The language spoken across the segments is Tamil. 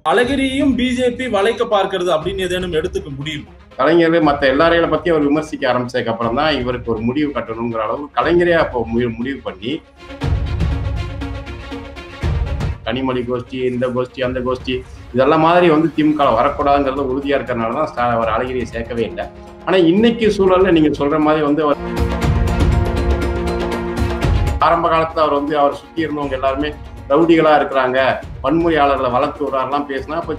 அழகிரியும் பிஜேபி வளைக்க பார்க்கிறது அப்படின்னு ஏதேனும் எடுத்துக்க முடியும் கலைஞர் மற்ற எல்லாரையும் பத்தி அவர் விமர்சிக்க ஆரம்பிச்சதுக்கு அப்புறம் தான் இவருக்கு ஒரு முடிவு கட்டணுங்கிற அளவு கலைஞரே அப்போ மு- முடிவு பண்ணி கனிமொழி கோஷ்டி இந்த கோஷ்டி அந்த கோஷ்டி இதெல்லாம் மாதிரி வந்து திமுக வரக்கூடாதுங்கிறது உறுதியா இருக்கிறனால தான் ஸ்டா- அவர் அழகிரியை சேர்க்கவே இல்லை ஆனா இன்னைக்கு சூழல்ல நீங்க சொல்ற மாதிரி வந்து அவர் ஆரம்ப காலத்துல அவர் வந்து அவர் சுத்தி இருந்தவங்க எல்லாருமே ரவுடிகளா இருக்கிறாங்க வன்முறையாளர்களை வளர்த்து விடுறாருலாம் பேசினா அப்ப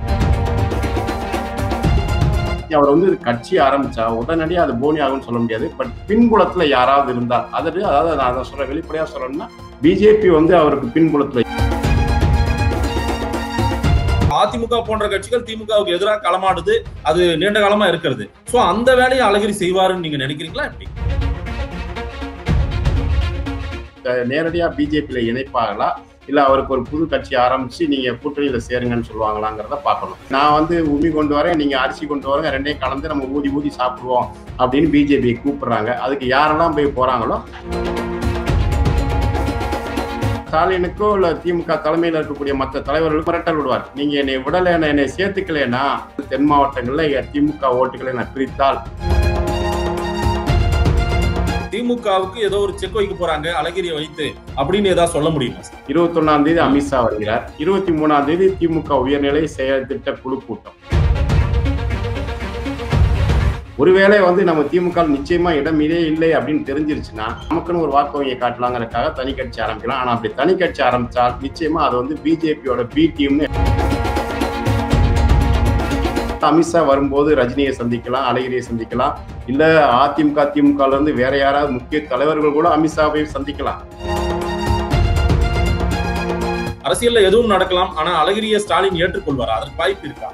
அவர் வந்து கட்சி ஆரம்பிச்சா உடனடியாக அது போனி ஆகும்னு சொல்ல முடியாது பட் பின்புலத்துல யாராவது இருந்தால் அதாவது அதாவது நான் அதை சொல்ற வெளிப்படையா சொல்லணும்னா பிஜேபி வந்து அவருக்கு பின்புலத்துல அதிமுக போன்ற கட்சிகள் திமுகவுக்கு எதிராக களமாடுது அது நீண்ட காலமா இருக்கிறது சோ அந்த வேலையை அழகிரி செய்வாருன்னு நீங்க நினைக்கிறீங்களா எப்படி நேரடியா பிஜேபியில இணைப்பாங்களா இல்ல அவருக்கு ஒரு புது கட்சி ஆரம்பிச்சு நீங்க கூட்டணியில சேருங்கன்னு சொல்லுவாங்களாங்கிறத பார்க்கணும் நான் வந்து உமி கொண்டு வரேன் நீங்க அரிசி கொண்டு வரேன் ரெண்டையும் கலந்து நம்ம ஊதி ஊதி சாப்பிடுவோம் அப்படின்னு பிஜேபி கூப்பிடுறாங்க அதுக்கு யாரெல்லாம் போய் போறாங்களோ ஸ்டாலினுக்கோ இல்ல திமுக தலைமையில் இருக்கக்கூடிய மற்ற தலைவர்களுக்கு மிரட்டல் விடுவார் நீங்க என்னை விடலை என்னை சேர்த்துக்கலைன்னா தென் மாவட்டங்கள்ல திமுக ஓட்டுகளை நான் பிரித்தால் திமுகவுக்கு ஏதோ ஒரு செக் வைக்க போறாங்க அழகிரியை வைத்து அப்படின்னு ஏதாவது சொல்ல முடியுமா சார்? இருபத்தி ஒன்னாம் தேதி அமித்ஷா வருகிறார் இருபத்தி மூணாம் தேதி திமுக உயர்நிலை செயல் திட்ட குழு கூட்டம் ஒருவேளை வந்து நம்ம திமுக ல நிச்சயமா இடமிலே இல்லை அப்படின்னு தெரிஞ்சிருச்சுன்னா நமக்குன்னு ஒரு வாக்கு வங்கியை காட்டலாங்கிறதுக்காக தனி கட்சி ஆரம்பிக்கலாம் ஆனா அப்படி தனி கட்சி ஆரம்பிச்சால் நிச்சயமா அது வந்து பிஜேபியோட பி டீம்னு அமித்ஷா வரும்போது ரஜினியை சந்திக்கலாம் அழகிரியை சந்திக்கலாம் இல்ல அதிமுக திமுக ல இருந்து வேற யாராவது முக்கிய தலைவர்கள் கூட அமித்ஷாவை சந்திக்கலாம் அரசியல்ல எதுவும் நடக்கலாம் ஆனா அழகிரியை ஸ்டாலின் ஏற்றுக்கொள்வாரா அதற்கு வாய்ப்பு இருக்கா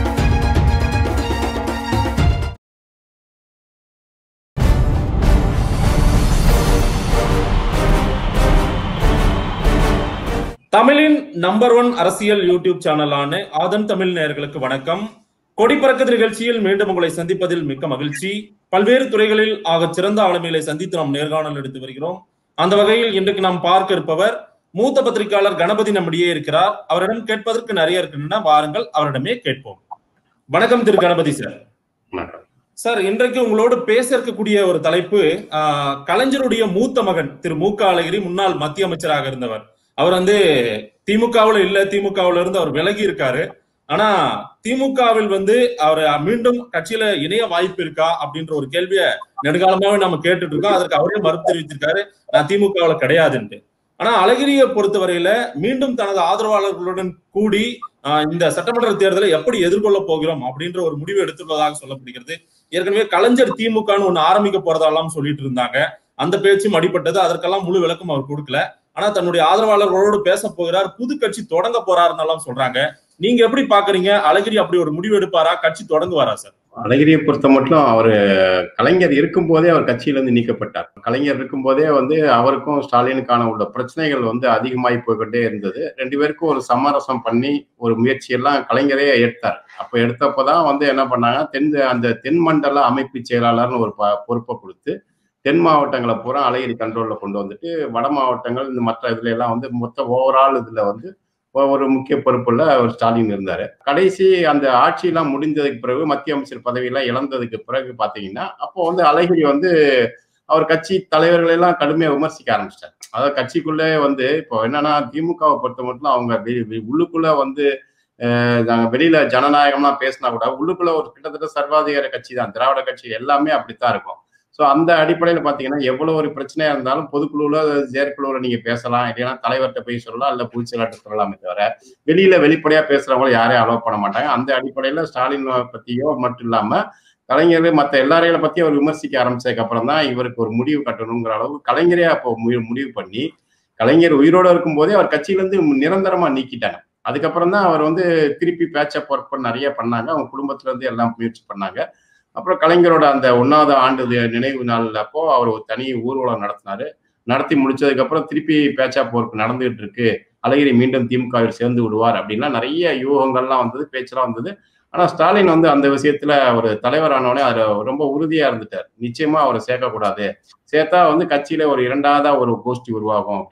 தமிழின் நம்பர் ஒன் அரசியல் யூடியூப் சேனலான ஆதன் தமிழ் நேயர்களுக்கு வணக்கம் கொடி பறக்குது நிகழ்ச்சியில் மீண்டும் உங்களை சந்திப்பதில் மிக்க மகிழ்ச்சி பல்வேறு துறைகளில் ஆகச் சிறந்த ஆளுமைகளை சந்தித்து நாம் நேர்காணல் எடுத்து வருகிறோம் அந்த வகையில் இன்றைக்கு நாம் பார்க்க இருப்பவர் மூத்த பத்திரிகையாளர் கணபதி நம்மிடையே இருக்கிறார் அவரிடம் கேட்பதற்கு நிறைய இருக்கின்றன வாருங்கள் அவரிடமே கேட்போம் வணக்கம் திரு கணபதி சார் வணக்கம். சார் இன்றைக்கு உங்களோடு பேச இருக்கக்கூடிய ஒரு தலைப்பு ஆஹ், கலைஞருடைய மூத்த மகன் திரு மு க அழகிரி முன்னாள் மத்திய அமைச்சராக இருந்தவர் அவர் வந்து திமுகவுல இல்ல திமுகவுல இருந்து அவர் விலகி இருக்காரு ஆனா திமுகவில் வந்து அவர் மீண்டும் கட்சியில இணைய வாய்ப்பு இருக்கா அப்படின்ற ஒரு கேள்வியை நெடுங்காலமாவே நம்ம கேட்டுட்டு இருக்கோம் அதற்கு அவரே மறுப்பு தெரிவித்திருக்காரு நான் திமுகவுல கிடையாதுன்ட்டு ஆனா அழகிரியை பொறுத்தவரையில மீண்டும் தனது ஆதரவாளர்களுடன் கூடி ஆஹ், இந்த சட்டமன்ற தேர்தலை எப்படி எதிர்கொள்ள போகிறோம் அப்படின்ற ஒரு முடிவு எடுத்துள்ளதாக சொல்லப்படுகிறது ஏற்கனவே கலைஞர் திமுகன்னு ஒண்ணு ஆரம்பிக்க போறதாலாம் சொல்லிட்டு இருந்தாங்க அந்த பேச்சும் அடிபட்டது அதற்கெல்லாம் முழு விளக்கம் அவர் கொடுக்கல ஆனா தன்னுடைய ஆதரவாளர்களோடு பேச போகிறார் புது கட்சி தொடங்க போறாருன்னு எல்லாம் சொல்றாங்க நீங்க எப்படி பாக்குறீங்க அழகிரி அப்படி ஒரு முடிவு எடுப்பாரா கட்சி தொடங்குவாரா சார் அழகிரியை பொறுத்த மட்டும் அவர் கலைஞர் இருக்கும்போதே அவர் கட்சியிலிருந்து நீக்கப்பட்டார் கலைஞர் இருக்கும்போதே வந்து அவருக்கும் ஸ்டாலினுக்கான உள்ள பிரச்சனைகள் வந்து அதிகமாகி போய்கிட்டே இருந்தது ரெண்டு பேருக்கும் ஒரு சமரசம் பண்ணி ஒரு முயற்சியெல்லாம் கலைஞரே எடுத்தார் அப்போ எடுத்தப்பதான் வந்து என்ன பண்ணாங்க தென் அந்த தென் மண்டல அமைப்பு செயலாளர்னு ஒரு ப- பொறுப்பை கொடுத்து தென் மாவட்டங்களை பூரா அழகிரி கண்ட்ரோல்ல கொண்டு வந்துட்டு வட மாவட்டங்கள் இந்த மற்ற இதுல எல்லாம் வந்து மொத்த ஓவரால் இதுல வந்து ஒ- ஒரு முக்கிய பொறுப்புல அவர் ஸ்டாலின் இருந்தாரு கடைசி அந்த ஆட்சியெல்லாம் முடிஞ்சதுக்கு பிறகு மத்திய அமைச்சர் பதவியெல்லாம் இழந்ததுக்கு பிறகு பாத்தீங்கன்னா அப்போ வந்து அழகிரி வந்து அவர் கட்சி தலைவர்கள் எல்லாம் கடுமையா விமர்சிக்க ஆரம்பிச்சிட்டார் அதாவது கட்சிக்குள்ளே வந்து இப்போ என்னன்னா திமுகவை பொறுத்த மட்டும் அவங்க வெ- வெ- உள்ளுக்குள்ள வந்து அஹ், நாங்க வெளியில ஜனநாயகம்லாம் பேசினா கூட உள்ளுக்குள்ள ஒரு கிட்டத்தட்ட சர்வாதிகார கட்சி தான் திராவிட கட்சி எல்லாமே அப்படித்தான் இருக்கும் ஸோ அந்த அடிப்படையில பாத்தீங்கன்னா எவ்வளவு ஒரு பிரச்சனையா இருந்தாலும் பொதுக்குழுல செயற்குழுவில் நீங்க பேசலாம் இல்லைன்னா தலைவர்கிட்ட போய் சொல்லலாம் இல்ல பொதுச் செயலாளர்கிட்ட சொல்லலாமே தவிர வெளியில வெளிப்படையா பேசுறவங்கள யாரையும் அலோவ் பண்ண மாட்டாங்க அந்த அடிப்படையில ஸ்டாலின் பத்தியோ மட்டும் இல்லாம கலைஞர் மற்ற எல்லாரையும் பத்தி அவர் விமர்சிக்க ஆரம்பிச்சதுக்கு அப்புறம் தான் இவருக்கு ஒரு முடிவு கட்டணுங்கிற அளவு கலைஞரே அப்போ மு- முடிவு பண்ணி கலைஞர் உயிரோட இருக்கும் போதே அவர் கட்சியிலிருந்து நிரந்தரமா நீக்கிட்டாங்க அதுக்கப்புறம் தான் அவர் வந்து திருப்பி பேச்சப் ஒர்க் பண்ண நிறைய பண்ணாங்க அவங்க குடும்பத்துல இருந்து எல்லாம் முயற்சி பண்ணாங்க அப்புறம் கலைஞரோட அந்த ஒன்னாவது ஆண்டு தி- நினைவு நாள் அப்போ அவர் ஒரு தனி ஊர்வலம் நடத்தினாரு நடத்தி முடிச்சதுக்கு அப்புறம் திருப்பி பேச்சாப் ஒர்க் நடந்துகிட்டு இருக்கு அழகிரி மீண்டும் திமுகவில் சேர்ந்து விடுவார் அப்படின்லாம் நிறைய யூகங்கள்லாம் வந்தது பேச்செல்லாம் வந்தது ஆனா ஸ்டாலின் வந்து அந்த விஷயத்துல ஒரு தலைவரானோடனே அதுல ரொம்ப உறுதியா இருந்துட்டார் நிச்சயமா அவரை சேர்க்கக்கூடாது சேர்த்தா வந்து கட்சியில ஒரு இரண்டாவதா ஒரு கோஷ்டி உருவாகும் அப்படின்னு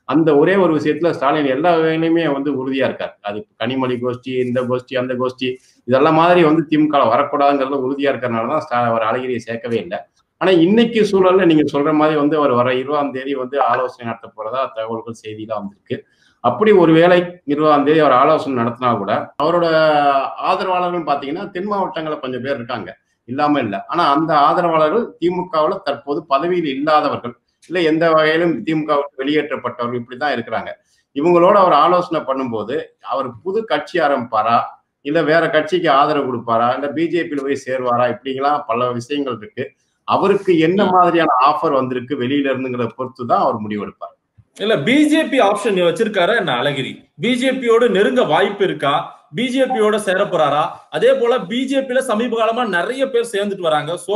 அந்த ஒரே ஒரு விஷயத்துல ஸ்டாலின் எல்லா வகையிலுமே வந்து உறுதியா இருக்கார் அது கனிமொழி கோஷ்டி இந்த கோஷ்டி அந்த கோஷ்டி இதெல்லாம் மாதிரி வந்து திமுக வரக்கூடாதுங்கிறதுல உறுதியா இருக்கிறனாலதான் ஸ்டா அவர் அழகிரியை சேர்க்கவே இல்லை ஆனா இன்னைக்கு சூழல்ல நீங்க சொல்ற மாதிரி வந்து அவர் வர இருபதாம் தேதி வந்து ஆலோசனை நடத்த போறதா தகவல்கள் செய்திலாம் வந்திருக்கு அப்படி ஒருவேளை இருபதாம் தேதி அவர் ஆலோசனை நடத்தினா கூட அவரோட ஆதரவாளர்கள் பாத்தீங்கன்னா தென் மாவட்டங்களில் கொஞ்சம் பேர் இருக்காங்க இல்லாம இல்லை ஆனா அந்த ஆதரவாளர்கள் திமுகவில் தற்போது பதவியில் இல்லாதவர்கள் இல்லை எந்த வகையிலும் திமுக வெளியேற்றப்பட்டவர்கள் இப்படிதான் இருக்கிறாங்க இவங்களோட அவர் ஆலோசனை பண்ணும்போது அவர் புது கட்சி ஆரம்பிப்பாரா இல்ல வேற கட்சிக்கு ஆதரவு கொடுப்பாரா இல்ல பிஜேபியில போய் சேருவாரா இப்படிங்கலாம் பல விஷயங்கள் இருக்கு அவருக்கு என்ன மாதிரியான ஆஃபர் வந்திருக்கு வெளியில இருந்துங்கிறத பொறுத்து தான் அவர் முடிவெடுப்பார் இல்ல பிஜேபி ஆப்ஷன் வச்சிருக்காரு என்ன அழகிரி பிஜேபியோட நெருங்க வாய்ப்பு இருக்கா பிஜேபியோட சேர போறாரா அதே போல பிஜேபியில சமீப காலமா நிறைய பேர் சேர்ந்துட்டு வராங்க சோ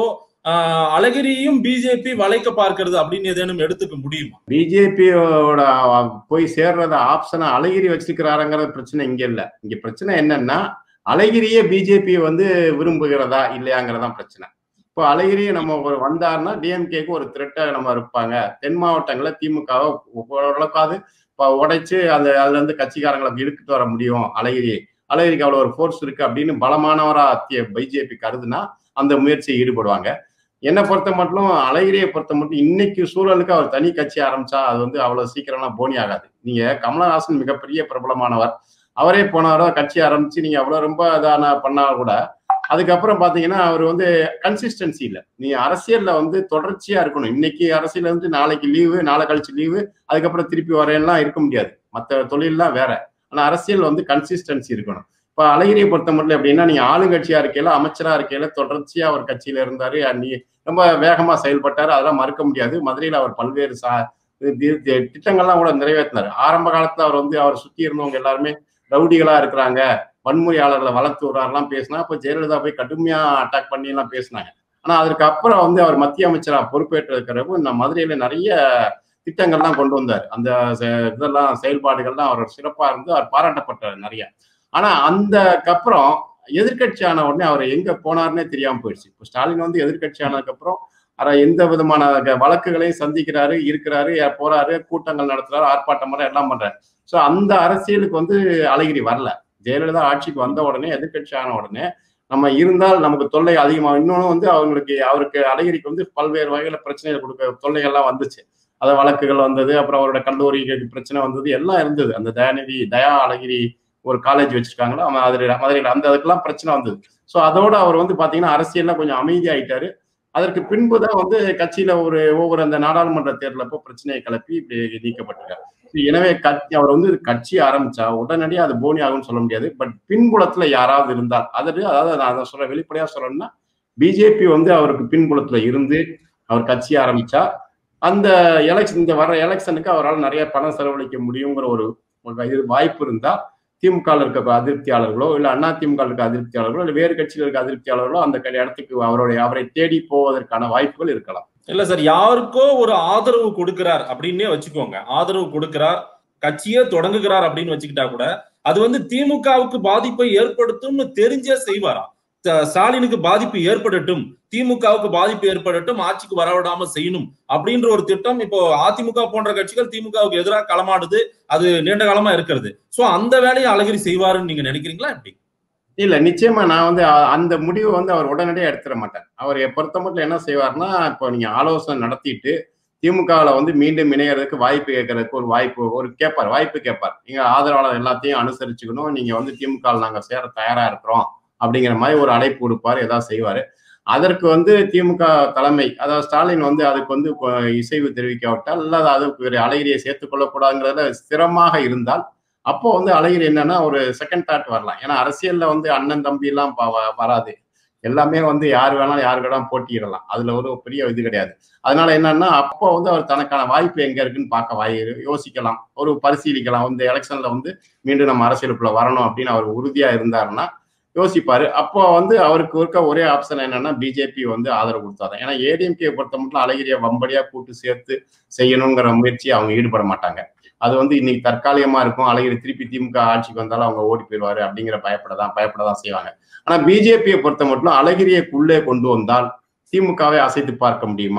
அழகிரியும் பிஜேபி வளைக்க பார்க்கிறது அப்படின்னு ஏதேனும் எடுத்துக்க முடியுமா பிஜேபியோட போய் சேர்றத ஆப்ஷனை அழகிரி வச்சிருக்கிறாருங்கிற பிரச்சனை இங்க இல்ல இங்க பிரச்சனை என்னன்னா அழகிரியே பிஜேபி வந்து விரும்புகிறதா இல்லையாங்கிறதான் பிரச்சனை இப்போ அழகிரி நம்ம ஒரு வந்தாருன்னா டிஎம்கேக்கு ஒரு த்ரெட்டா நம்ம இருப்பாங்க தென் மாவட்டங்களில் திமுகவை ஓரளவுக்காவது இப்போ உடைச்சு அந்த அதுல இருந்து கட்சிக்காரங்களை இழுக்கிட்டு வர முடியும் அழகிரி அழகிரிக்கு அவ்வளோ ஒரு ஃபோர்ஸ் இருக்கு அப்படின்னு பலமானவரா பிஜேபி கருதுனா அந்த முயற்சியை ஈடுபடுவாங்க என்னை பொறுத்த மட்டும் அழகிரியை பொறுத்த மட்டும் இன்னைக்கு சூழலுக்கு அவர் தனி கட்சி ஆரம்பிச்சா அது வந்து அவ்வளவு சீக்கிரம்லாம் போனி ஆகாது நீங்க கமலஹாசன் மிகப்பெரிய பிரபலமானவர் அவரே போனவரோ கட்சி ஆரம்பிச்சு நீங்க அவ்வளவு ரொம்ப இதான பண்ணா கூட அதுக்கப்புறம் பாத்தீங்கன்னா அவர் வந்து கன்சிஸ்டன்சி இல்லை நீங்க அரசியல்ல வந்து தொடர்ச்சியா இருக்கணும் இன்னைக்கு அரசியல் வந்து நாளைக்கு லீவு நாளை கழிச்சு லீவு அதுக்கப்புறம் திருப்பி வரையெல்லாம் இருக்க முடியாது மற்ற தொழிலெல்லாம் வேற ஆனா அரசியல் வந்து கன்சிஸ்டன்சி இருக்கணும் இப்ப அழகிரியை பொறுத்த மட்டும் எப்படின்னா நீங்க ஆளுங்கட்சியா இருக்கையில அமைச்சரா இருக்கையில தொடர்ச்சியா அவர் கட்சியில இருந்தாரு நீ ரொம்ப வேகமா செயல்பட்டாரு அதெல்லாம் மறுக்க முடியாது மதுரையில அவர் பல்வேறு சா திட்டங்கள்லாம் கூட நிறைவேற்றினார் ஆரம்ப காலத்துல அவர் வந்து அவர் சுத்தி இருந்தவங்க எல்லாருமே ரவுடிகளா இருக்கிறாங்க வன்முறையாளர்களை வளர்த்து விடுறாருலாம் பேசினா அப்போ ஜெயலலிதா போய் கடுமையா அட்டாக் பண்ணி எல்லாம் பேசினாங்க ஆனா அதுக்கு அப்புறம் வந்து அவர் மத்திய அமைச்சரா பொறுப்பேற்று இருக்கிறப்போ இந்த மதுரையில நிறைய திட்டங்கள்லாம் கொண்டு வந்தார் அந்த இதெல்லாம் செயல்பாடுகள்லாம் அவர் சிறப்பா இருந்து அவர் பாராட்டப்பட்டார் நிறைய ஆனா அந்தக்கப்புறம் எதிர்கட்சி ஆன உடனே அவர் எங்க போனார்னே தெரியாம போயிடுச்சு இப்போ ஸ்டாலின் வந்து எதிர்கட்சி ஆனதுக்கு அப்புறம் அவர் எந்த விதமான வழக்குகளையும் சந்திக்கிறாரு இருக்கிறாரு போறாரு கூட்டங்கள் நடத்துறாரு ஆர்ப்பாட்டம் எல்லாம் பண்றாரு ஸோ அந்த அரசியலுக்கு வந்து அழகிரி வரல ஜெயலலிதா ஆட்சிக்கு வந்த உடனே எதிர்கட்சி ஆன உடனே நம்ம இருந்தால் நமக்கு தொல்லை அதிகமாக இன்னொன்று வந்து அவங்களுக்கு அவருக்கு அழகிரிக்கு வந்து பல்வேறு வகையில பிரச்சனைகள் கொடுக்க தொல்லைகள்லாம் வந்துச்சு அதை வழக்குகள் வந்தது அப்புறம் அவரோட கல்லூரி பிரச்சனை வந்தது எல்லாம் இருந்தது அந்த தயாநிதி தயா அழகிரி ஒரு காலேஜ் வச்சிருக்காங்களோ அவன் அதில் மதுரையில் அந்த அதுக்கெல்லாம் பிரச்சனை வந்தது ஸோ அதோட அவர் வந்து பார்த்தீங்கன்னா அரசியல்ல கொஞ்சம் அமைதியாயிட்டாரு அதற்கு பின்பு தான் வந்து கட்சியில ஒரு ஒவ்வொரு அந்த நாடாளுமன்ற தேர்தலப்போ பிரச்சனையை கிளப்பி இப்படி நீக்கப்பட்டிருக்காரு எனவே கட்சி அவர் வந்து கட்சி ஆரம்பிச்சா உடனடியாக அது போனி ஆகும்னு சொல்ல முடியாது பட் பின்புலத்துல யாராவது இருந்தால் அதாவது அதாவது நான் அதை சொல்ற வெளிப்படையா சொல்லணும்னா பிஜேபி வந்து அவருக்கு பின்புலத்துல இருந்து அவர் கட்சி ஆரம்பிச்சா அந்த எலெக்ஷன் இந்த வர எலெக்ஷனுக்கு அவரால் நிறைய பணம் செலவழிக்க முடியுங்கிற ஒரு இது வாய்ப்பு இருந்தா திமுக இருக்க அதிருப்தியாளர்களோ இல்ல அண்ணா திமுக இருக்க அதிருப்தியாளர்களோ இல்ல வேறு கட்சியில் இருக்க அதிருப்தியாளர்களோ அந்த இடத்துக்கு அவருடைய அவரை தேடி போவதற்கான வாய்ப்புகள் இருக்கலாம் இல்ல சார் யாருக்கோ ஒரு ஆதரவு கொடுக்கிறார் அப்படின்னே வச்சுக்கோங்க ஆதரவு கொடுக்கிறார் கட்சியே தொடங்குகிறார் அப்படின்னு வச்சுக்கிட்டா கூட அது வந்து திமுகவுக்கு பாதிப்பை ஏற்படுத்தும்னு தெரிஞ்சே செய்வாரா ஸ்டாலினுக்கு பாதிப்பு ஏற்படட்டும் திமுகவுக்கு பாதிப்பு ஏற்படட்டும் ஆட்சிக்கு வரவிடாம செய்யணும் அப்படின்ற ஒரு திட்டம் இப்போ அதிமுக போன்ற கட்சிகள் திமுகவுக்கு எதிராக களமாடுது அது நீண்ட காலமா இருக்கிறது சோ அந்த வேலையை அழகிரி செய்வாருன்னு நீங்க நினைக்கிறீங்களா எப்படி இல்ல நிச்சயமா நான் வந்து அந்த முடிவை வந்து அவர் உடனடியாக எடுத்துட மாட்டார் அவர் பொறுத்த மட்டும் என்ன செய்வார்னா இப்போ நீங்க ஆலோசனை நடத்திட்டு திமுகவில் வந்து மீண்டும் இணையறதுக்கு வாய்ப்பு கேட்கறதுக்கு ஒரு வாய்ப்பு ஒரு கேட்பார் வாய்ப்பு கேட்பார் நீங்க ஆதரவாளர் எல்லாத்தையும் அனுசரிச்சுக்கணும் நீங்க வந்து திமுக நாங்க சேர தயாரா இருக்கிறோம் அப்படிங்கிற மாதிரி ஒரு அழைப்பு கொடுப்பார் ஏதாவது செய்வார் அதற்கு வந்து திமுக தலைமை அதாவது ஸ்டாலின் வந்து அதுக்கு வந்து இசைவு தெரிவிக்காவிட்டால் அல்லது அதுக்கு அழகிரியை சேர்த்துக் கொள்ளக்கூடாதுங்கிறதுல ஸ்திரமாக இருந்தால் அப்போ வந்து அழகிரி என்னன்னா ஒரு செகண்ட் தாட் வரலாம் ஏன்னா அரசியல்ல வந்து அண்ணன் தம்பி எல்லாம் வராது எல்லாமே வந்து யார் வேணாலும் யாரு வேணாலும் போட்டியிடலாம் அதுல ஒரு பெரிய இது கிடையாது அதனால என்னன்னா அப்போ வந்து அவர் தனக்கான வாய்ப்பு எங்க இருக்குன்னு பார்க்க வாய் யோசிக்கலாம் ஒரு பரிசீலிக்கலாம் இந்த எலெக்ஷன்ல வந்து மீண்டும் நம்ம அரசியலுக்குள்ள வரணும் அப்படின்னு அவர் உறுதியா இருந்தாருன்னா யோசிப்பாரு அப்போ வந்து அவருக்கு இருக்க ஒரே ஆப்ஷன் என்னன்னா பிஜேபி வந்து ஆதரவு கொடுத்தாதான் ஏன்னா ஏடிஎம்கே பொறுத்த மட்டும் அழகிரியை வம்படியா கூட்டு சேர்த்து செய்யணுங்கிற முயற்சி அவங்க ஈடுபட மாட்டாங்க அது வந்து இன்னைக்கு தற்காலிகமா இருக்கும் அழகிரி திருப்பி திமுக ஆட்சிக்கு வந்தாலும் அவங்க ஓடி போயிடுவாரு அப்படிங்கிற பயப்படதான் பயப்படதான் செய்வாங்க ஆனா பிஜேபியை பொறுத்த மட்டும் அழகிரியக்குள்ளே கொண்டு வந்தால் திமுகவை அசைத்து பார்க்க முடியுமா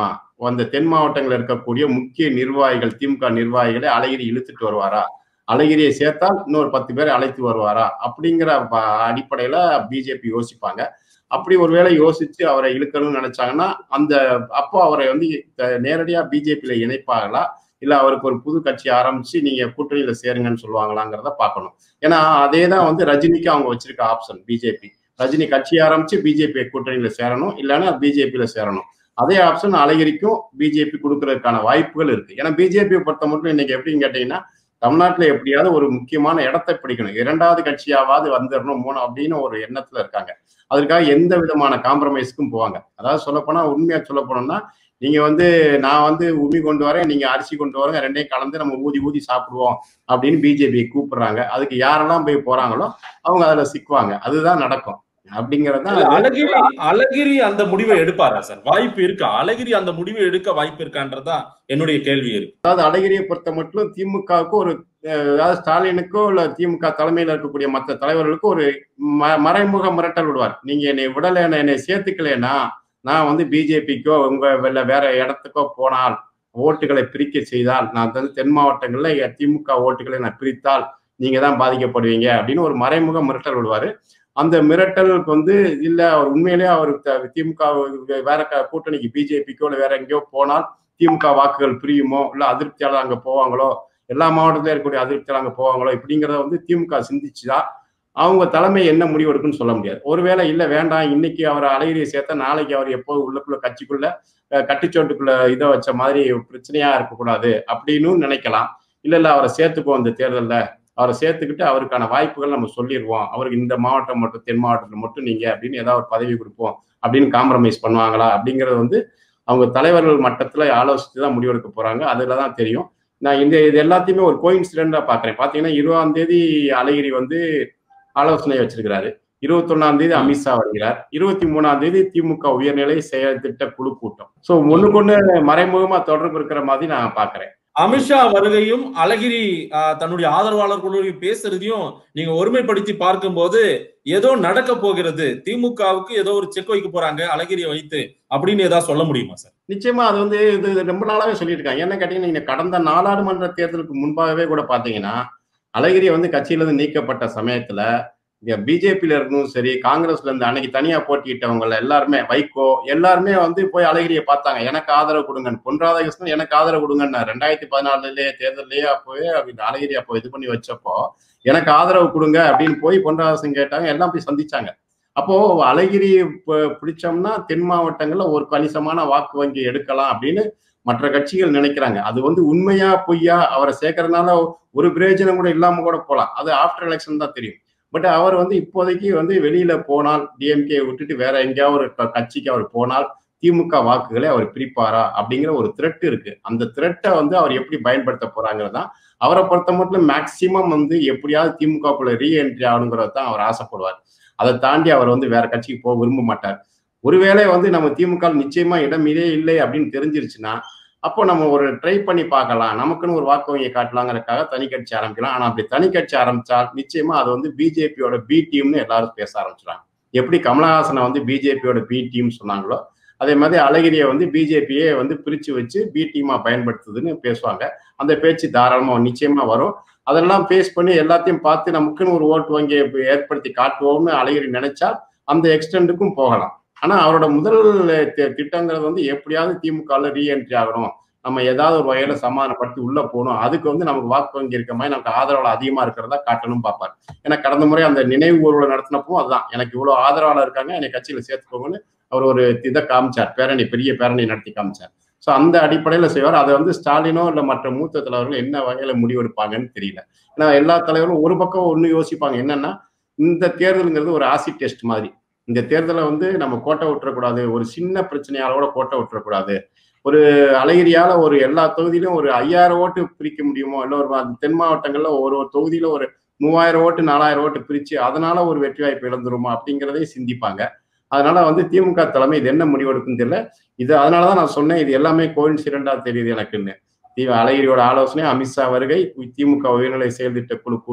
அந்த தென் மாவட்டங்களில் இருக்கக்கூடிய முக்கிய நிர்வாகிகள் திமுக நிர்வாகிகளை அழகிரி இழுத்துட்டு வருவாரா அழகிரியை சேர்த்தால் இன்னொரு பத்து பேரை அழைத்து வருவாரா அப்படிங்கிற அடிப்படையில பிஜேபி யோசிப்பாங்க அப்படி ஒருவேளை யோசிச்சு அவரை இழுக்கணும்னு நினைச்சாங்கன்னா அந்த அப்போ அவரை வந்து நேரடியா பிஜேபியில இணைப்பாங்களா இல்ல அவருக்கு ஒரு புது கட்சி ஆரம்பிச்சு நீங்க கூட்டணியில சேருங்கன்னு சொல்லுவாங்களாங்கிறத பார்க்கணும் ஏன்னா அதே தான் வந்து ரஜினிக்கு அவங்க வச்சிருக்க ஆப்ஷன் பிஜேபி ரஜினி கட்சி ஆரம்பிச்சு பிஜேபி கூட்டணியில சேரணும் இல்லைன்னா பிஜேபியில சேரணும் அதே ஆப்ஷன் அழகிரிக்கும் பிஜேபி கொடுக்கறதுக்கான வாய்ப்புகள் இருக்கு ஏன்னா பிஜேபியை பொறுத்த மட்டும் இன்னைக்கு எப்படின்னு கேட்டீங்கன்னா தமிழ்நாட்டுல எப்படியாவது ஒரு முக்கியமான இடத்தை பிடிக்கணும் இரண்டாவது கட்சியாவது வந்துடணும் மூணு அப்படின்னு ஒரு எண்ணத்துல இருக்காங்க அதற்காக எந்த விதமான காம்ப்ரமைஸ்க்கும் போவாங்க அதாவது சொல்லப்போனா உண்மையா சொல்ல போனோம்னா நீங்க வந்து நான் வந்து உமி கொண்டு வரேன் நீங்க அரிசி கொண்டு வரேன் ரெண்டையும் கலந்து நம்ம ஊதி ஊதி சாப்பிடுவோம் அப்படின்னு பிஜேபி கூப்பிடுறாங்க அதுக்கு யாரெல்லாம் போய் போறாங்களோ அவங்க அதுல சிக்குவாங்க அதுதான் நடக்கும் அப்படிங்கறது அழகிரி அழகிரி அந்த முடிவை எடுப்பாரா சார் வாய்ப்பு இருக்கா அழகிரி அந்த முடிவை எடுக்க வாய்ப்பு இருக்கான்றதுதான் என்னுடைய கேள்வி இருக்கு அதாவது அழகிரியை பொறுத்த மட்டும் திமுகவுக்கு ஒரு அதாவது ஸ்டாலினுக்கோ இல்ல திமுக தலைமையில் இருக்கக்கூடிய மற்ற தலைவர்களுக்கும் ஒரு மறைமுக மிரட்டல் விடுவார் நீங்க என்னை விடல என்னை சேர்த்துக்கலன்னா நான் வந்து பிஜேபிக்கோ உங்க வெள்ள வேற இடத்துக்கோ போனால் ஓட்டுகளை பிரிக்க செய்தால் நான் வந்து தென் மாவட்டங்கள்ல திமுக ஓட்டுகளை நான் பிரித்தால் நீங்க தான் பாதிக்கப்படுவீங்க அப்படின்னு ஒரு மறைமுக மிரட்டல் விடுவாரு அந்த மிரட்டலுக்கு வந்து இல்ல அவர் உண்மையிலேயே அவர் திமுக வேற கூட்டணிக்கு பிஜேபிக்கோ இல்ல வேற எங்கேயோ போனால் திமுக வாக்குகள் பிரியுமோ இல்ல அதிருப்தியாளர் அங்க போவாங்களோ எல்லா மாவட்டத்திலும் இருக்கக்கூடிய அதிருப்தியாளர் அங்க போவாங்களோ இப்படிங்கிறத வந்து திமுக சிந்திச்சுதா அவங்க தலைமை என்ன முடிவு எடுக்குன்னு சொல்ல முடியாது ஒருவேளை இல்ல வேண்டாம் இன்னைக்கு அவர் அழகிரியை சேர்த்தா நாளைக்கு அவர் எப்போ உள்ளக்குள்ள கட்சிக்குள்ள கட்டுச்சோட்டுக்குள்ள இதை வச்ச மாதிரி பிரச்சனையா இருக்கக்கூடாது அப்படின்னு நினைக்கலாம் இல்ல இல்ல அவரை சேர்த்துக்குவோம் இந்த தேர்தலில் அவரை சேர்த்துக்கிட்டு அவருக்கான வாய்ப்புகள் நம்ம சொல்லிடுவோம் அவருக்கு இந்த மாவட்டம் மட்டும் தென் மாவட்டத்தில் மட்டும் நீங்க அப்படின்னு ஏதாவது ஒரு பதவி கொடுப்போம் அப்படின்னு காம்ப்ரமைஸ் பண்ணுவாங்களா அப்படிங்கிறது வந்து அவங்க தலைவர்கள் மட்டத்தில் ஆலோசித்து தான் முடிவெடுக்க போறாங்க அதுல தான் தெரியும் நான் இந்த இது எல்லாத்தையுமே ஒரு கோயின்சிடென்டா பாக்குறேன் பாத்தீங்கன்னா இருபதாம் தேதி அழகிரி வந்து ஆலோசனை வச்சிருக்கிறாரு இருபத்தொன்னாம் தேதி அமித்ஷா வருகிறார் இருபத்தி மூணாம் தேதி திமுக உயர்நிலை செயல் திட்ட குழு கூட்டம் ஸோ ஒண்ணுக்கு ஒண்ணு மறைமுகமா தொடர்பு இருக்கிற மாதிரி நான் பாக்குறேன் அமித்ஷா வருகையும் அழகிரி தன்னுடைய ஆதரவாளர்களுடைய பேசுறதையும் நீங்க ஒருமைப்படுத்தி பார்க்கும்போது ஏதோ நடக்க போகிறது திமுகவுக்கு ஏதோ ஒரு செக் வைக்க போறாங்க அழகிரியை வைத்து அப்படின்னு ஏதாவது சொல்ல முடியுமா சார் நிச்சயமா அது வந்து இது ரொம்ப நாளாவே சொல்லிட்டு இருக்காங்க என்ன கேட்டீங்கன்னா நீங்க கடந்த நாடாளுமன்ற தேர்தலுக்கு முன்பாகவே கூட பாத்தீங்கன்னா அழகிரி வந்து கட்சியிலிருந்து நீக்கப்பட்ட சமயத்துல பிஜேபியில இருக்கணும் சரி காங்கிரஸ்ல இருந்து அன்னைக்கு தனியா போட்டியிட்டவங்க எல்லாருமே வைகோ எல்லாருமே வந்து போய் அழகிரியை பார்த்தாங்க எனக்கு ஆதரவு கொடுங்க பொன் ராதாகிருஷ்ணன் எனக்கு ஆதரவு கொடுங்கன்னு ரெண்டாயிரத்தி பதினாலுலயே தேர்தலையே அப்போவே அப்படி அழகிரி அப்போ இது பண்ணி வச்சப்போ எனக்கு ஆதரவு கொடுங்க அப்படின்னு போய் பொன் ராதாகிருஷ்ணன் கேட்டாங்க எல்லாம் போய் சந்திச்சாங்க அப்போ அழகிரி பிடிச்சோம்னா தென் மாவட்டங்கள்ல ஒரு கணிசமான வாக்கு வங்கி எடுக்கலாம் அப்படின்னு மற்ற கட்சிகள் நினைக்கிறாங்க அது வந்து உண்மையா பொய்யா அவரை சேர்க்கறதுனால ஒரு பிரயோஜனம் கூட இல்லாம கூட போகலாம் அது ஆஃப்டர் எலெக்ஷன் தான் தெரியும் பட் அவர் வந்து இப்போதைக்கு வந்து வெளியில போனால் டிஎம்கே விட்டுட்டு வேற எங்கேயாவது ஒரு கட்சிக்கு அவர் போனால் திமுக வாக்குகளை அவர் பிரிப்பாரா அப்படிங்கிற ஒரு த்ரெட் இருக்கு அந்த த்ரெட்டை வந்து அவர் எப்படி பயன்படுத்த போறாங்கிறது தான் அவரை பொறுத்த மட்டும் மேக்சிமம் வந்து எப்படியாவது திமுகக்குள்ள ரீஎன்ட்ரி ஆகணுங்கிறது தான் அவர் ஆசைப்படுவார் அதை தாண்டி அவர் வந்து வேற கட்சிக்கு போக விரும்ப மாட்டார் ஒருவேளை வந்து நம்ம திமுக நிச்சயமா இடம் இதே இல்லை அப்படின்னு தெரிஞ்சிருச்சுன்னா அப்போ நம்ம ஒரு ட்ரை பண்ணி பார்க்கலாம் நமக்குன்னு ஒரு வாக்கு வங்கியை காட்டலாங்கிறதுக்காக தனி கட்சி ஆரம்பிக்கலாம் ஆனா அப்படி தனி கட்சி ஆரம்பிச்சால் நிச்சயமா அது வந்து பிஜேபியோட பி டீம்னு எல்லாரும் பேச ஆரம்பிச்சிடாங்க எப்படி கமலஹாசனை வந்து பிஜேபியோட பி டீம் சொன்னாங்களோ அதே மாதிரி அழகிரியை வந்து பிஜேபியே வந்து பிரிச்சு வச்சு பி டீமா பயன்படுத்துதுன்னு பேசுவாங்க அந்த பேச்சு தாராளமா நிச்சயமா வரும் அதெல்லாம் ஃபேஸ் பண்ணி எல்லாத்தையும் பார்த்து நமக்குன்னு ஒரு ஓட்டு வங்கியை ஏற்படுத்தி காட்டுவோம்னு அழகிரி நினைச்சா அந்த எக்ஸ்டெண்டுக்கும் போகலாம் ஆனா அவரோட முதல் திட்டங்கிறது வந்து எப்படியாவது திமுகவில் ரீஎன்ட்ரி ஆகணும் நம்ம ஏதாவது ஒரு வகையில சமாதானப்படுத்தி உள்ள போகணும் அதுக்கு வந்து நமக்கு வாக்கு வங்கி இருக்க மாதிரி நமக்கு ஆதரவாளர் அதிகமா இருக்கிறதா காட்டணும் பார்ப்பார் ஏன்னா கடந்த முறை அந்த நினைவு ஊர்வலம் நடத்தினப்போ அதுதான் எனக்கு இவ்வளவு ஆதரவாளர் இருக்காங்க என்னை கட்சியில சேர்த்துக்கோங்கன்னு அவர் ஒரு இதை காமிச்சார் பேரணி பெரிய பேரணி நடத்தி காமிச்சார் ஸோ அந்த அடிப்படையில் செய்வார் அதை வந்து ஸ்டாலினோ இல்லை மற்ற மூத்த தலைவர்கள் என்ன வகையில முடிவெடுப்பாங்கன்னு தெரியல ஏன்னா எல்லா தலைவரும் ஒரு பக்கம் ஒன்று யோசிப்பாங்க என்னன்னா இந்த தேர்தலுங்கிறது ஒரு ஆசிட் டெஸ்ட் மாதிரி இந்த தேர்தலை வந்து நம்ம கோட்டை விட்டுறக்கூடாது ஒரு சின்ன பிரச்சனையால கூட கோட்டை விட்டுறக்கூடாது ஒரு அழகிரியால ஒரு எல்லா தொகுதியிலும் ஒரு ஐயாயிரம் ஓட்டு பிரிக்க முடியுமோ இல்லை ஒரு தென் மாவட்டங்கள்ல ஒரு ஒரு தொகுதியில ஒரு மூவாயிரம் ஓட்டு நாலாயிரம் ஓட்டு பிரிச்சு அதனால ஒரு வெற்றி வாய்ப்பு இழந்துருமா அப்படிங்கிறதையும் சிந்திப்பாங்க அதனால வந்து திமுக தலைமை இது என்ன முடிவெடுக்குன்னு தெரியல இது அதனாலதான் நான் சொன்னேன் இது எல்லாமே கோயின்சிடண்டா தெரியுது எனக்குன்னு அழகிரியோட ஆலோசனை அமித்ஷா வருகை திமுக உயர்நிலை செயல் திட்ட குழு கூட்டம்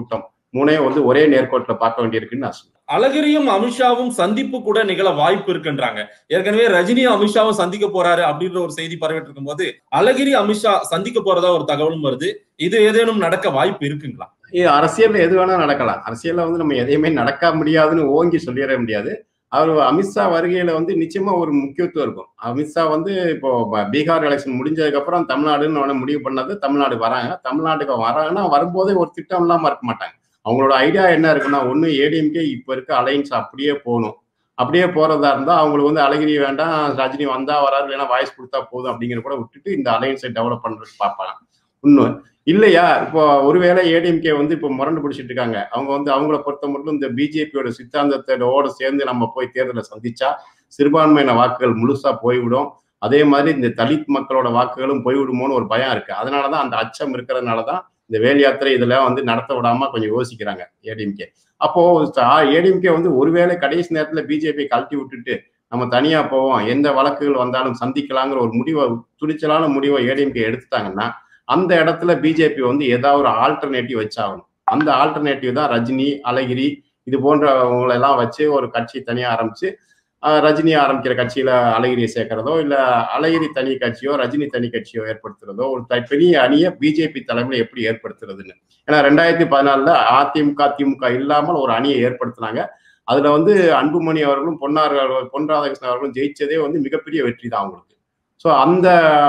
மூணையும் வந்து ஒரே நேர்கோட்டில் பார்க்க வேண்டியிருக்குன்னு நான் சொல்றேன் அழகிரியும் அமித்ஷாவும் சந்திப்பு கூட நிகழ வாய்ப்பு இருக்குன்றாங்க ஏற்கனவே ரஜினியும் அமித்ஷாவும் சந்திக்க போறாரு அப்படின்ற ஒரு செய்தி பரவிட்டு இருக்கும் போது அழகிரி அமித்ஷா சந்திக்க போறதா ஒரு தகவலும் வருது இது ஏதேனும் நடக்க வாய்ப்பு இருக்குங்களா இது அரசியல்ல எது வேணா நடக்கலாம் அரசியல்ல வந்து நம்ம எதையுமே நடக்க முடியாதுன்னு ஓங்கி சொல்லிட முடியாது அவர் அமித்ஷா வருகையில வந்து நிச்சயமா ஒரு முக்கியத்துவம் இருக்கும் அமித்ஷா வந்து இப்போ ப- பீகார் எலெக்ஷன் முடிஞ்சதுக்கு அப்புறம் தமிழ்நாடுன்னு உடனே முடிவு பண்ணது தமிழ்நாடு வராங்க தமிழ்நாட்டுக்கு வராங்கன்னா வரும்போதே ஒரு திட்டம் இல்லாம இருக்க மாட்டாங்க அவங்களோட ஐடியா என்ன இருக்குன்னா ஒண்ணு ஏடிஎம்கே இப்ப இருக்க அலைன்ஸ் அப்படியே போகணும் அப்படியே போறதா இருந்தா அவங்களுக்கு வந்து அழகிரி வேண்டாம் ரஜினி வந்தா வராது இல்லைன்னா வாய்ஸ் கொடுத்தா போதும் அப்படிங்கிற கூட விட்டுட்டு இந்த அலைன்ஸை டெவலப் பண்றதுக்கு பார்ப்பாங்க இன்னும் இல்லையா இப்போ ஒருவேளை ஏடிஎம்கே வந்து இப்போ முரண்டு பிடிச்சிட்டு இருக்காங்க அவங்க வந்து அவங்கள பொறுத்த மட்டும் இந்த பிஜேபியோட சித்தாந்தத்தோட சேர்ந்து நம்ம போய் தேர்தலை சந்திச்சா சிறுபான்மையின வாக்குகள் முழுசா போய்விடும் அதே மாதிரி இந்த தலித் மக்களோட வாக்குகளும் போய்விடுமோன்னு ஒரு பயம் இருக்கு அதனாலதான் அந்த அச்சம் இருக்கிறதுனாலதான் இந்த வேல் யாத்திரை இதெல்லாம் வந்து நடத்த விடாம கொஞ்சம் யோசிக்கிறாங்க ஏடிஎம்கே அப்போ ஏடிஎம்கே வந்து ஒருவேளை கடைசி நேரத்துல பிஜேபி கழட்டி விட்டுட்டு நம்ம தனியா போவோம் எந்த வழக்குகள் வந்தாலும் சந்திக்கலாங்கிற ஒரு முடிவை துணிச்சலான முடிவை ஏடிஎம்கே எடுத்துட்டாங்கன்னா அந்த இடத்துல பிஜேபி வந்து ஏதாவது ஒரு ஆல்டர்னேட்டிவ் வச்சாகணும் அந்த ஆல்டர்னேட்டிவ் தான் ரஜினி அழகிரி இது போன்றவங்களை எல்லாம் வச்சு ஒரு கட்சி தனியா ஆரம்பிச்சு ஆஹ் ரஜினி ஆரம்பிக்கிற கட்சியில அழகிரியை சேர்க்கிறதோ இல்ல அழகிரி தனி கட்சியோ ரஜினி தனி கட்சியோ ஏற்படுத்துறதோ ஒரு த- பெரிய அணியை பிஜேபி தலைமையில எப்படி ஏற்படுத்துறதுன்னு ஏன்னா ரெண்டாயிரத்தி பதினாலுல அதிமுக திமுக இல்லாமல் ஒரு அணியை ஏற்படுத்தினாங்க அதுல வந்து அன்புமணி அவர்களும் பொன்னார் அவர்கள் பொன் ராதாகிருஷ்ணன் அவர்களும் ஜெயிச்சதே வந்து மிகப்பெரிய வெற்றி தான் அவங்களுக்கு ஸோ அந்த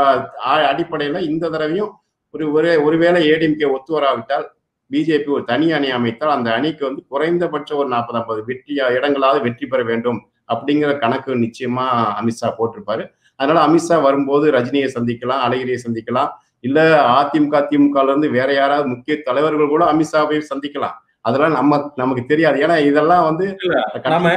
அ- அடிப்படையில இந்த தடவையும் ஒரு ஒரே ஒருவேளை ஏடிஎம்கே ஒத்து வராவிட்டால் பிஜேபி ஒரு தனி அணி அமைத்தால் அந்த அணிக்கு வந்து குறைந்தபட்சம் ஒரு நாற்பது ஐம்பது வெற்றி இடங்களாவது வெற்றி பெற வேண்டும் அப்படிங்கிற கணக்கு நிச்சயமா அமித்ஷா போட்டிருப்பாரு அதனால அமித்ஷா வரும்போது ரஜினியை சந்திக்கலாம் அழகிரியை சந்திக்கலாம் இல்ல அதிமுக திமுக இருந்து வேற யாராவது முக்கிய தலைவர்கள் கூட அமித்ஷாவை சந்திக்கலாம் அதெல்லாம் நம்ம நமக்கு தெரியாது ஏன்னா இதெல்லாம் வந்து நாம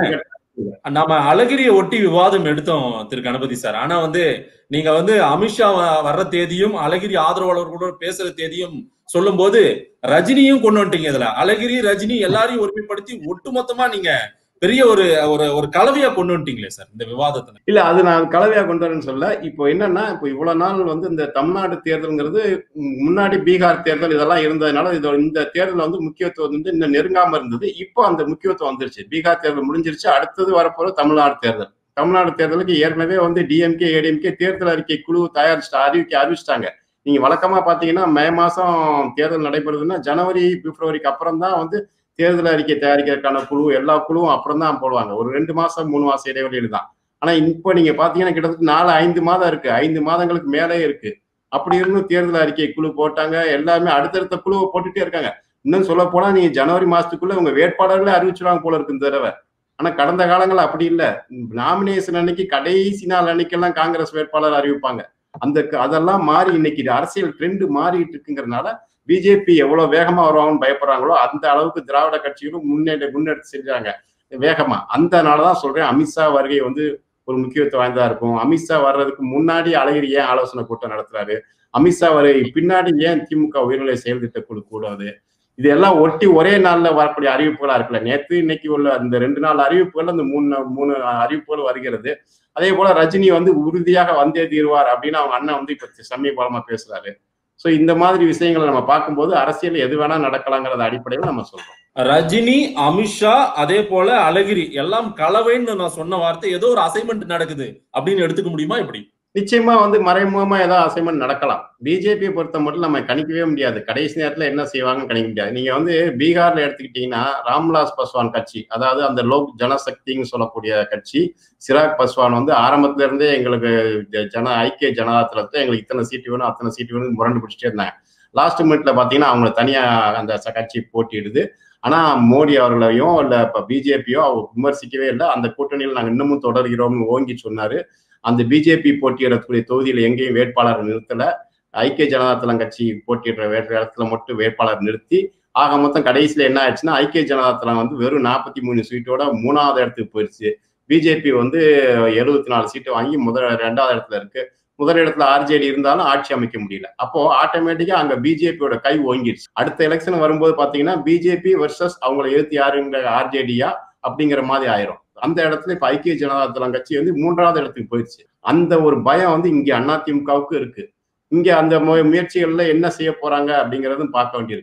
நாம அழகிரிய ஒட்டி விவாதம் எடுத்தோம் திரு கணபதி சார் ஆனா வந்து நீங்க வந்து அமித்ஷா வ- வர்ற தேதியும் அழகிரி ஆதரவாளர்களோட பேசுற தேதியும் சொல்லும் போது ரஜினியும் கொண்டு வந்துட்டீங்க இதுல அழகிரி ரஜினி எல்லாரையும் ஒருமைப்படுத்தி ஒட்டுமொத்தமா நீங்க பெரிய ஒரு ஒரு ஒரு கலவையா கொண்டு வந்துட்டீங்களே சார் இந்த விவாதத்துல இல்ல அது நான் கலவையா கொண்டு வரேன்னு சொல்ல இப்போ என்னன்னா இப்போ இவ்வளவு நாள் வந்து இந்த தமிழ்நாடு தேர்தல்ங்கிறது ம், முன்னாடி பீகார் தேர்தல் இதெல்லாம் இருந்ததுனால இது இந்த தேர்தல் வந்து முக்கியத்துவம் வந்து இன்னும் நெருங்காம இருந்தது இப்போ அந்த முக்கியத்துவம் வந்துருச்சு பீகார் தேர்தல் முடிஞ்சிருச்சு அடுத்தது வரப்போற தமிழ்நாடு தேர்தல் தமிழ்நாடு தேர்தலுக்கு ஏற்கனவே வந்து டிஎம்கே ஏடிஎம்கே தேர்தல் அறிக்கை குழு தயாரிச்சுட்டு அறிவிக்க அறிவிச்சிட்டாங்க நீங்க வழக்கமா பாத்தீங்கன்னா மே மாசம் தேர்தல் நடைபெறுதுன்னா ஜனவரி பிப்ரவரிக்கு அப்புறம் தான் வந்து தேர்தல் அறிக்கை தயாரிக்கிறதுக்கான குழு எல்லா குழுவும் அப்புறம் தான் போடுவாங்க ஒரு ரெண்டு மாசம் மூணு மாசம் இடைவெளியில் தான் ஆனா இப்போ நீங்க பாத்தீங்கன்னா கிட்டத்தட்ட நாலு ஐந்து மாதம் இருக்கு ஐந்து மாதங்களுக்கு மேலே இருக்கு அப்படி இருந்தும் தேர்தல் அறிக்கை குழு போட்டாங்க எல்லாமே அடுத்தடுத்த குழுவை போட்டுட்டே இருக்காங்க இன்னும் சொல்ல போனா நீங்க ஜனவரி மாசத்துக்குள்ள உங்க வேட்பாளர்களே அறிவிச்சிருவாங்க போல இருக்கு இந்த தடவை ஆனா கடந்த காலங்கள் அப்படி இல்ல நாமினேஷன் அன்னைக்கு கடைசி நாள் அன்னைக்கெல்லாம் காங்கிரஸ் வேட்பாளர் அறிவிப்பாங்க அந்த க- அதெல்லாம் மாறி இன்னைக்கு இது அரசியல் ட்ரெண்ட் மாறிட்டு இருக்குங்கிறதுனால பிஜேபி எவ்வளவு வேகமா வருவாங்கன்னு பயப்படுறாங்களோ அந்த அளவுக்கு திராவிட கட்சிகளும் முன்னேற்ற முன்னெடுத்து செஞ்சாங்க வேகமா அந்தனாலதான் சொல்றேன் அமித்ஷா வருகை வந்து ஒரு முக்கியத்துவம் வாய்ந்ததா இருக்கும் அமித்ஷா வர்றதுக்கு முன்னாடி அழகிரி ஏன் ஆலோசனை கூட்டம் நடத்துறாரு அமித்ஷா வருகை பின்னாடி ஏன் திமுக உயர்நிலை செயல் திட்ட குழு கூடாது இதெல்லாம் ஒட்டி ஒரே நாள்ல வரக்கூடிய அறிவிப்புகளா இருக்குல்ல நேத்து இன்னைக்கு உள்ள அந்த ரெண்டு நாள் அறிவிப்புகள் அந்த மூணு நா- மூணு அறிவிப்புகள் வருகிறது அதே போல ரஜினி வந்து உறுதியாக வந்தே தீர்வார் அப்படின்னு அவங்க அண்ணன் வந்து இப்ப சமீபமா பேசுறாரு சோ இந்த மாதிரி விஷயங்களை நம்ம பார்க்கும்போது அரசியல் எது வேணா நடக்கலாங்கிறத அடிப்படையில் நம்ம சொல்றோம் ரஜினி அமித்ஷா அதே போல அழகிரி எல்லாம் கலவைன்னு நான் சொன்ன வார்த்தை ஏதோ ஒரு அசைன்மெண்ட் நடக்குது அப்படின்னு எடுத்துக்க முடியுமா இப்படி நிச்சயமா வந்து மறைமுகமா ஏதாவது அசைன்மெண்ட் நடக்கலாம் பிஜேபியை பொறுத்த மட்டும் நம்ம கணிக்கவே முடியாது கடைசி நேரத்துல என்ன செய்வாங்கன்னு கணிக்க முடியாது நீங்க வந்து பீகார்ல எடுத்துக்கிட்டீங்கன்னா ராம்விலாஸ் பஸ்வான் கட்சி அதாவது அந்த லோக் ஜனசக்தின்னு சொல்லக்கூடிய கட்சி சிராக் பஸ்வான் வந்து ஆரம்பத்துல இருந்தே எங்களுக்கு ஜ- ஜன ஐக்கிய ஜனதாதளத்தை எங்களுக்கு இத்தனை சீட்டு வேணும் அத்தனை சீட்டு வேணும் முரண்டு பிடிச்சிட்டே இருந்தாங்க லாஸ்ட் மினிட்ல பாத்தீங்கன்னா அவங்கள தனியா அந்த ச- கட்சி போட்டியிடுது ஆனா மோடி அவர்களையோ இல்ல இப்ப பிஜேபியோ அவர் விமர்சிக்கவே இல்லை அந்த கூட்டணியில் நாங்க இன்னமும் தொடர்கிறோம்னு ஓங்கி சொன்னாரு அந்த பிஜேபி போட்டியிடக்கூடிய தொகுதியில் எங்கேயும் வேட்பாளர் நிறுத்தல ஐக்கிய ஜனதாதளம் கட்சி போட்டியிடுற வேற இடத்துல மட்டும் வேட்பாளர் நிறுத்தி ஆக மொத்தம் கடைசியில என்ன ஆச்சுன்னா ஐக்கிய ஜனதாதளம் வந்து வெறும் நாற்பத்தி மூணு சீட்டோட மூணாவது இடத்துக்கு போயிடுச்சு பிஜேபி வந்து எழுபத்தி நாலு சீட்டு வாங்கி முதல் ரெண்டாவது இடத்துல இருக்கு முதல் இடத்துல ஆர்ஜேடி இருந்தாலும் ஆட்சி அமைக்க முடியல அப்போ ஆட்டோமேட்டிக்கா அங்க பிஜேபியோட கை ஓங்கிடுச்சு அடுத்த எலெக்ஷன் வரும்போது பாத்தீங்கன்னா பிஜேபி வர்சஸ் அவங்களை எழுத்து யாருங்கிற ஆர்ஜேடியா அப்படிங்கிற மாதிரி ஆயிரும் அந்த இடத்துல இப்ப ஐக்கிய ஜனதாதளம் கட்சி வந்து மூன்றாவது இடத்துக்கு போயிடுச்சு அந்த ஒரு பயம் வந்து இங்க அதிமுகவுக்கு இருக்கு இங்க அந்த மு- முயற்சிகள்ல என்ன செய்ய போறாங்க அப்படிங்கறதும் பார்க்க வேண்டியிருக்கு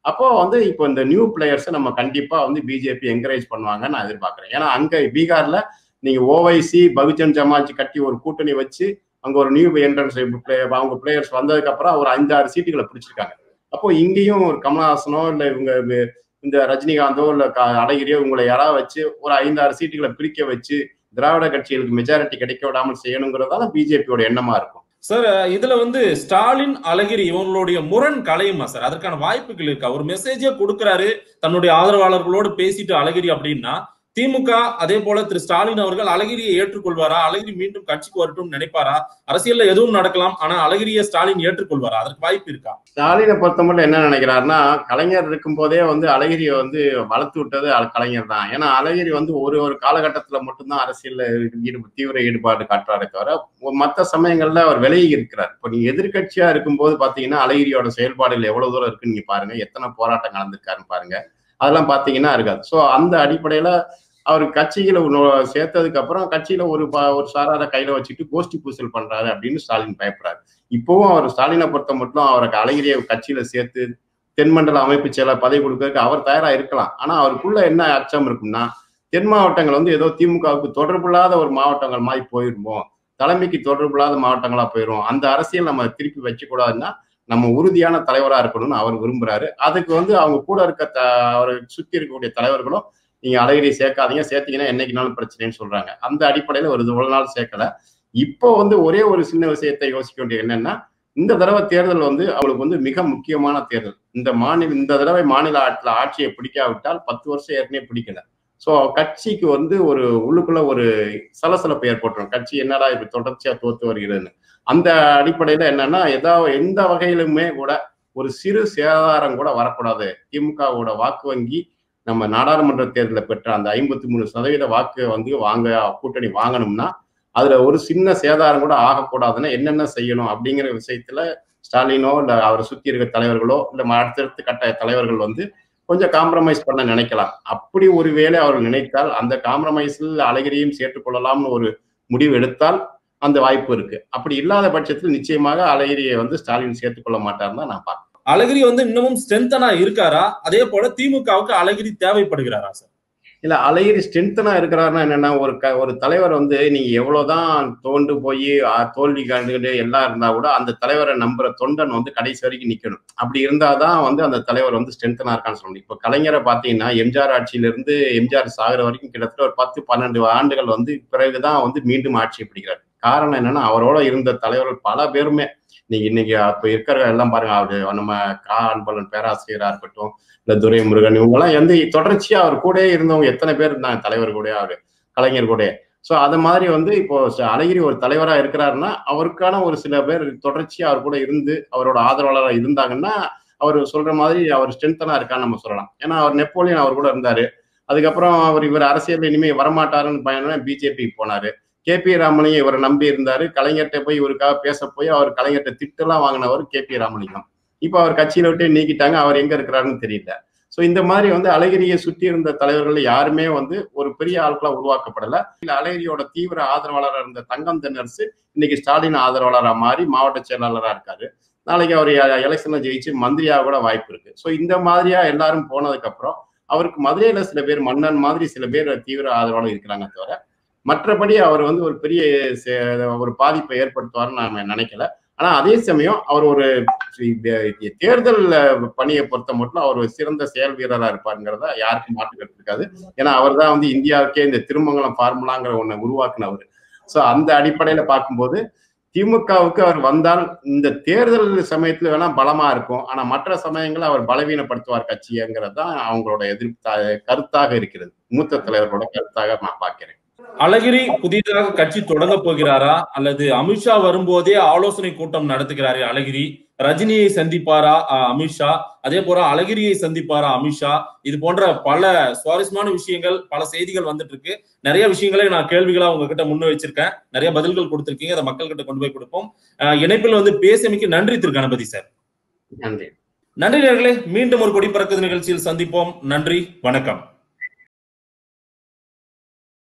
அப்போ வந்து இப்போ இந்த நியூ பிளேயர்ஸை நம்ம கண்டிப்பா வந்து பிஜேபி என்கரேஜ் பண்ணுவாங்கன்னு நான் எதிர்பார்க்கிறேன் ஏன்னா அங்க பீகார்ல நீங்க ஓவைசி பகுஜன் ஜமாஜ் கட்டி ஒரு கூட்டணி வச்சு அங்க ஒரு நியூ என்ட்ரன்ஸ் அவங்க பிளேயர்ஸ் வந்ததுக்கு அப்புறம் ஒரு அஞ்சாறு சீட்டுகளை பிடிச்சிருக்காங்க அப்போ இங்கேயும் ஒரு கமலஹாசனோ இல்ல இவங்க இந்த ரஜினிகாந்தோ இல்ல அழகிரியோ இவங்களை யாராவது வச்சு ஒரு ஐந்தாறு சீட்டுகளை பிரிக்க வச்சு திராவிட கட்சிகளுக்கு மெஜாரிட்டி கிடைக்க விடாமல் செய்யணுங்கிறதால பிஜேபியோட எண்ணமா இருக்கும் சார் இதுல வந்து ஸ்டாலின் அழகிரி இவங்களுடைய முரண் கலையுமா சார் அதற்கான வாய்ப்புகள் இருக்கா ஒரு மெசேஜே கொடுக்கிறாரு தன்னுடைய ஆதரவாளர்களோடு பேசிட்டு அழகிரி அப்படின்னா திமுக அதே போல திரு ஸ்டாலின் அவர்கள் அழகிரியை ஏற்றுக்கொள்வாரா அழகிரி மீண்டும் கட்சிக்கு வரட்டும் நினைப்பாரா அரசியல்ல எதுவும் நடக்கலாம் ஆனா அழகிரியை ஸ்டாலின் ஏற்றுக்கொள்வாரா அதற்கு வாய்ப்பு இருக்கா ஸ்டாலினை பொறுத்த மட்டும் என்ன நினைக்கிறாருன்னா கலைஞர் இருக்கும் போதே வந்து அழகிரியை வந்து வளர்த்து விட்டது கலைஞர் தான் ஏன்னா அழகிரி வந்து ஒரு ஒரு காலகட்டத்துல மட்டும்தான் அரசியல்ல ஈடு தீவிர ஈடுபாடு காட்டுறாரே தவிர மற்ற சமயங்கள்ல அவர் விலகி இருக்கிறார் இப்போ நீங்க எதிர்கட்சியா இருக்கும்போது பாத்தீங்கன்னா அழகிரியோட செயல்பாடுகள் எவ்வளவு தூரம் இருக்குன்னு நீங்க பாருங்க எத்தனை போராட்டம் கலந்துருக்காருன்னு பாருங்க அதெல்லாம் பாத்தீங்கன்னா இருக்காது ஸோ அந்த அடிப்படையில அவர் கட்சிகளை சேர்த்ததுக்கு அப்புறம் கட்சியில ஒரு ஒரு சாரார கையில வச்சுட்டு கோஷ்டி பூசல் பண்றாரு அப்படின்னு ஸ்டாலின் பயப்படுறாரு இப்பவும் அவர் ஸ்டாலினை பொறுத்த மட்டும் அவருக்கு அழகிரியை கட்சியில சேர்த்து தென்மண்டல அமைப்பு செயலர் பதவி கொடுக்கறதுக்கு அவர் தயாரா இருக்கலாம் ஆனா அவருக்குள்ள என்ன அச்சம் இருக்கும்னா தென் மாவட்டங்கள் வந்து ஏதோ திமுகவுக்கு தொடர்புள்ளாத ஒரு மாவட்டங்கள் மாதிரி போயிருமோ தலைமைக்கு தொடர்புள்ளாத மாவட்டங்களா போயிடும் அந்த அரசியல் நம்ம திருப்பி வச்சக்கூடாதுன்னா நம்ம உறுதியான தலைவரா இருக்கணும்னு அவர் விரும்புறாரு அதுக்கு வந்து அவங்க கூட இருக்க த அவரை சுத்தி இருக்கக்கூடிய தலைவர்களும் நீங்க அழகிரி சேர்க்காதீங்க சேர்த்தீங்கன்னா என்னைக்குனாலும் பிரச்சனைன்னு சொல்றாங்க அந்த அடிப்படையில ஒரு இவ்வளவு நாள் சேர்க்கல இப்போ வந்து ஒரே ஒரு சின்ன விஷயத்தை யோசிக்க வேண்டியது என்னன்னா இந்த தடவை தேர்தல் வந்து அவளுக்கு வந்து மிக முக்கியமான தேர்தல் இந்த மாநில இந்த தடவை மாநில ஆட்சியில் ஆட்சியை பிடிக்காவிட்டால் பத்து வருஷம் ஏற்கனவே பிடிக்கல ஸோ கட்சிக்கு வந்து ஒரு உள்ளுக்குள்ள ஒரு சலசலப்பு ஏற்பட்டுரும் கட்சி என்னடா இப்படி தொடர்ச்சியா தோத்து வருகிறதுன்னு அந்த அடிப்படையில என்னன்னா ஏதாவது எந்த வகையிலுமே கூட ஒரு சிறு சேதாரம் கூட வரக்கூடாது திமுகவோட வாக்கு வங்கி நம்ம நாடாளுமன்ற தேர்தலில் பெற்ற அந்த ஐம்பத்தி மூணு சதவீத வாக்கு வந்து வாங்க கூட்டணி வாங்கணும்னா அதுல ஒரு சின்ன சேதாரம் கூட ஆகக்கூடாதுன்னா என்னென்ன செய்யணும் அப்படிங்கிற விஷயத்துல ஸ்டாலினோ இல்ல அவரை சுத்தி இருக்க தலைவர்களோ இல்ல அடுத்தடுத்து கட்ட தலைவர்கள் வந்து கொஞ்சம் காம்ப்ரமைஸ் பண்ண நினைக்கலாம் அப்படி ஒருவேளை அவர்கள் நினைத்தால் அந்த காம்ப்ரமைஸில் அழகிரியும் சேர்த்துக்கொள்ளலாம்னு ஒரு முடிவு எடுத்தால் அந்த வாய்ப்பு இருக்கு அப்படி இல்லாத பட்சத்தில் நிச்சயமாக அழகிரியை வந்து ஸ்டாலின் சேர்த்துக்கொள்ள மாட்டார்னு தான் நான் பார்க்கிறேன் அழகிரி வந்து இன்னமும் ஸ்ட்ரென்தனா இருக்காரா அதே போல திமுகவுக்கு அழகிரி தேவைப்படுகிறாரா சார் இல்ல அழகிரி ஸ்ட்ரென்தனா இருக்கிறாருன்னா என்னன்னா ஒரு க ஒரு தலைவர் வந்து நீங்க எவ்வளவுதான் தோண்டு போய் தோல்வி கண்டுகிட்டு எல்லாம் இருந்தா கூட அந்த தலைவரை நம்புற தொண்டன் வந்து கடைசி வரைக்கும் நிக்கணும் அப்படி இருந்தாதான் வந்து அந்த தலைவர் வந்து ஸ்ட்ரென்தனா இருக்கான்னு சொல்லணும் இப்ப கலைஞரை பாத்தீங்கன்னா எம்ஜிஆர் ஆட்சியிலிருந்து எம்ஜிஆர் சாகுற வரைக்கும் கிட்டத்தட்ட ஒரு பத்து பன்னெண்டு ஆண்டுகள் வந்து பிறகுதான் வந்து மீண்டும் ஆட்சி பிடிக்கிறார் காரணம் என்னன்னா அவரோட இருந்த தலைவர்கள் பல பேருமே நீங்க இன்னைக்கு அப்ப இருக்கிற எல்லாம் பாருங்க அவரு நம்ம கா அன்பலன் பேராசிரியரா இருக்கட்டும் இல்ல துரைமுருகன் இவங்க எல்லாம் எந்த தொடர்ச்சியா அவர் கூட இருந்தவங்க எத்தனை பேர் இருந்தாங்க தலைவர் கூட அவரு கலைஞர் கூட ஸோ அது மாதிரி வந்து இப்போ அழகிரி ஒரு தலைவரா இருக்கிறாருன்னா அவருக்கான ஒரு சில பேர் தொடர்ச்சியா அவர் கூட இருந்து அவரோட ஆதரவாளராக இருந்தாங்கன்னா அவர் சொல்ற மாதிரி அவர் ஸ்ட்ரென்த்தனா இருக்கான்னு நம்ம சொல்லலாம் ஏன்னா அவர் நெப்போலியன் அவர் கூட இருந்தாரு அதுக்கப்புறம் அவர் இவர் அரசியல் இனிமே வரமாட்டாருன்னு பயணம் பிஜேபி போனாரு கே பி ராமலிங்கம் இவரை நம்பி இருந்தாரு கலைஞர்கிட்ட போய் இவருக்காக பேச போய் அவர் கலைஞர்கிட்ட திட்டெல்லாம் வாங்கினவர் கே பி ராமலிங்கம் இப்போ அவர் கட்சியில விட்டு நீக்கிட்டாங்க அவர் எங்க இருக்கிறாருன்னு தெரியல ஸோ இந்த மாதிரி வந்து அழகிரியை சுற்றி இருந்த தலைவர்கள் யாருமே வந்து ஒரு பெரிய ஆட்களா உருவாக்கப்படல இல்ல அழகிரியோட தீவிர ஆதரவாளராக இருந்த தங்கம் தென்னரசு இன்னைக்கு ஸ்டாலின் ஆதரவாளராக மாறி மாவட்ட செயலாளராக இருக்காரு நாளைக்கு அவர் எலெக்ஷன்ல ஜெயிச்சு மந்திரியாக கூட வாய்ப்பு இருக்கு ஸோ இந்த மாதிரியா எல்லாரும் போனதுக்கு அப்புறம் அவருக்கு மதுரையில சில பேர் மன்னன் மாதிரி சில பேர் தீவிர ஆதரவாளர் இருக்கிறாங்க தவிர மற்றபடி அவர் வந்து ஒரு பெரிய ஒரு பாதிப்பை ஏற்படுத்துவார்னு நான் நினைக்கல ஆனா அதே சமயம் அவர் ஒரு தேர்தல் பணியை பொறுத்த மட்டும் அவர் ஒரு சிறந்த செயல் வீரரா இருப்பாருங்கிறத யாருக்கும் மாற்றுக்கிறது இருக்காது ஏன்னா அவர் தான் வந்து இந்தியாவுக்கே இந்த திருமங்கலம் ஃபார்முலாங்கிற ஒண்ணு உருவாக்குனவர் ஸோ அந்த அடிப்படையில பார்க்கும்போது திமுகவுக்கு அவர் வந்தால் இந்த தேர்தல் சமயத்துல வேணா பலமா இருக்கும் ஆனா மற்ற சமயங்களில் அவர் பலவீனப்படுத்துவார் கட்சிங்கிறது தான் அவங்களோட எதிர்ப்பு கருத்தாக இருக்கிறது மூத்த தலைவர்களோட கருத்தாக நான் பார்க்கிறேன் அழகிரி புதிதாக கட்சி தொடங்க போகிறாரா அல்லது அமித்ஷா வரும்போதே ஆலோசனை கூட்டம் நடத்துகிறாரு அழகிரி ரஜினியை சந்திப்பாரா அமித்ஷா அதே போல அழகிரியை சந்திப்பாரா அமித்ஷா இது போன்ற பல சுவாரஸ்யமான விஷயங்கள் பல செய்திகள் வந்துட்டு இருக்கு நிறைய விஷயங்களை நான் கேள்விகளா உங்ககிட்ட முன்ன வச்சிருக்கேன் நிறைய பதில்கள் கொடுத்திருக்கீங்க அதை மக்கள் கிட்ட கொண்டு போய் கொடுப்போம் இணைப்பில் வந்து பேசியமைக்கு நன்றி திரு கணபதி சார் நன்றி நன்றி நேர்களே மீண்டும் ஒரு கொடி பறக்குது நிகழ்ச்சியில் சந்திப்போம் நன்றி வணக்கம்